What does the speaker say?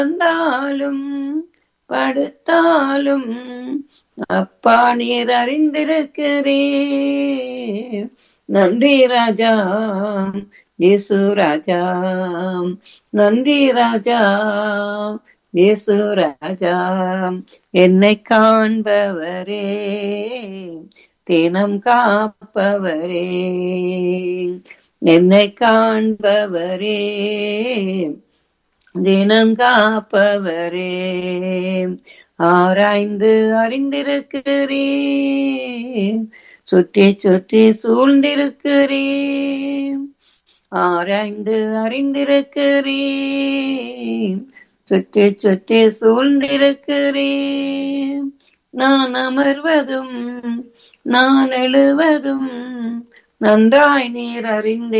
நடந்தாலும் படுத்தாலும் அப்பா நீர் அறிந்திருக்கிறீர் நன்றி ராஜா இயேசு ராஜா நன்றி ராஜா இயேசு ராஜா என்னை காண்பவரே தினம் காப்பவரே என்னை காண்பவரே தினம் காப்பவரே ஆராய்ந்து அறிந்திருக்கிறேன் சுற்றி சுற்றி சூழ்ந்திருக்கிறேன் ஆராய்ந்து அறிந்திருக்கிறேன் சுற்றி சுற்றி சூழ்ந்திருக்கிறேன் நான் அமர்வதும் நான் எழுவதும் நன்றாய் நீர் அறிந்தே